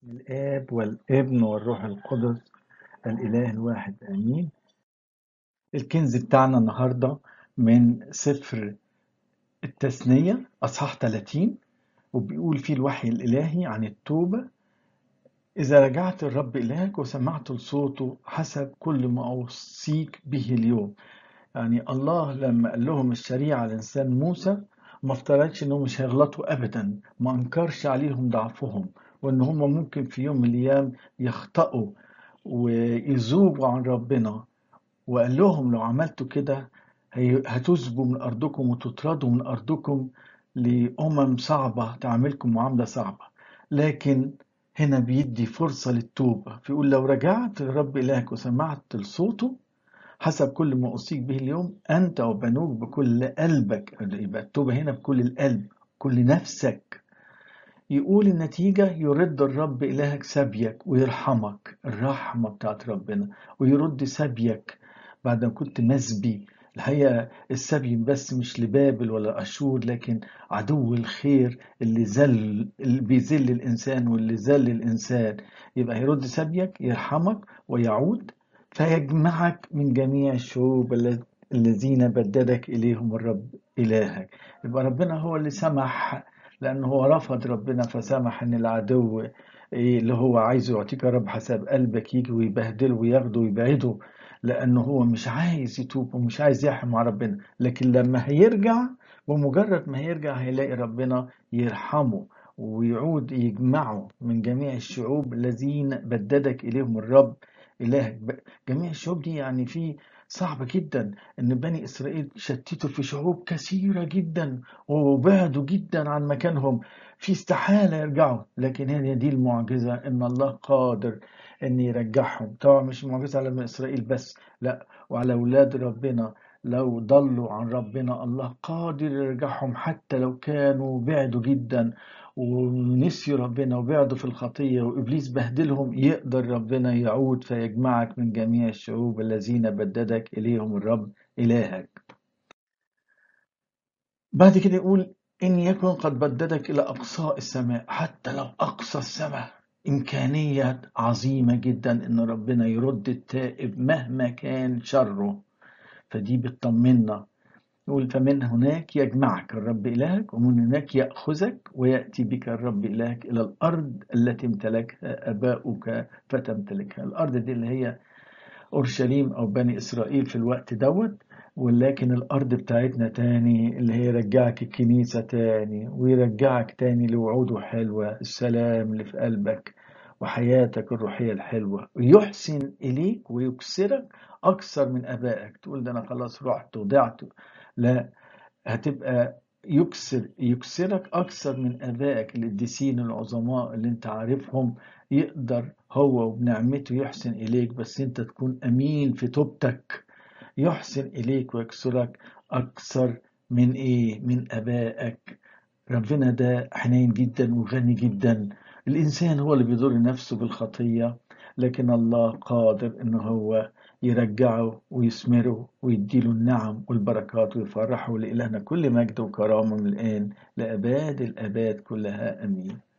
الآب والابن والروح القدس الإله الواحد آمين الكنز بتاعنا النهاردة من سفر التثنية أصحاح 30 وبيقول فيه الوحي الإلهي عن التوبة إذا رجعت الرب إلهك وسمعت لصوته حسب كل ما أوصيك به اليوم يعني الله لما قال لهم الشريعة لإنسان موسى ما افترضش إنهم مش هيغلطوا أبدا ما أنكرش عليهم ضعفهم وإن هم ممكن في يوم من الأيام يخطئوا ويذوبوا عن ربنا وقال لهم لو عملتوا كده هي- هتذبوا من أرضكم وتطردوا من أرضكم لأمم صعبة تعاملكم معاملة صعبة لكن هنا بيدي فرصة للتوبة فيقول لو رجعت لرب إلهك وسمعت لصوته حسب كل ما أوصيك به اليوم أنت وبنوك بكل قلبك يبقى التوبة هنا بكل القلب كل نفسك يقول النتيجة يرد الرب إلهك سبيك ويرحمك الرحمة بتاعت ربنا ويرد سبيك بعد ما كنت مسبي الحقيقة السبي بس مش لبابل ولا أشور لكن عدو الخير اللي زل اللي بيذل الإنسان واللي ذل الإنسان يبقى يرد سبيك يرحمك ويعود فيجمعك من جميع الشعوب الل- الذين بددك إليهم الرب إلهك يبقى ربنا هو اللي سمح لأنه هو رفض ربنا فسمح إن العدو إيه اللي هو عايزه يعطيك يا رب حسب قلبك يجي ويبهدله وياخده ويبعده لأنه هو مش عايز يتوب ومش عايز يحم مع ربنا لكن لما هيرجع بمجرد ما هيرجع هيلاقي ربنا يرحمه ويعود يجمعه من جميع الشعوب الذين بددك إليهم الرب إلهك ب- جميع الشعوب دي يعني في صعب جدا ان بني اسرائيل شتتوا في شعوب كثيره جدا وبعدوا جدا عن مكانهم في استحاله يرجعوا لكن هي دي المعجزه ان الله قادر ان يرجعهم طبعا مش معجزه على بني اسرائيل بس لا وعلى اولاد ربنا لو ضلوا عن ربنا الله قادر يرجعهم حتى لو كانوا بعدوا جدا ونسيوا ربنا وبعدوا في الخطية وإبليس بهدلهم يقدر ربنا يعود فيجمعك من جميع الشعوب الذين بددك إليهم الرب إلهك بعد كده يقول إن يكن قد بددك إلى أقصاء السماء حتى لو أقصى السماء إمكانية عظيمة جدا إن ربنا يرد التائب مهما كان شره فدي بتطمنا يقول فمن هناك يجمعك الرب إلهك ومن هناك يأخذك ويأتي بك الرب إلهك إلى الأرض التي امتلكها آباؤك فتمتلكها الأرض دي اللي هي أورشليم أو بني إسرائيل في الوقت دوت ولكن الأرض بتاعتنا تاني اللي هي يرجعك الكنيسة تاني ويرجعك تاني لوعوده حلوة السلام اللي في قلبك وحياتك الروحية الحلوة ويحسن إليك ويكسرك أكثر من أبائك تقول ده أنا خلاص رحت وضعت لا هتبقى يكسر يكسرك أكثر من آبائك القديسين العظماء اللي أنت عارفهم يقدر هو وبنعمته يحسن إليك بس أنت تكون أمين في توبتك يحسن إليك ويكسرك أكثر من إيه؟ من آبائك ربنا ده حنين جدا وغني جدا الإنسان هو اللي بيضر نفسه بالخطية لكن الله قادر إن هو يرجعه ويثمره ويديله النعم والبركات ويفرحه لإلهنا كل مجد وكرامة من الآن لأباد الآباد كلها أمين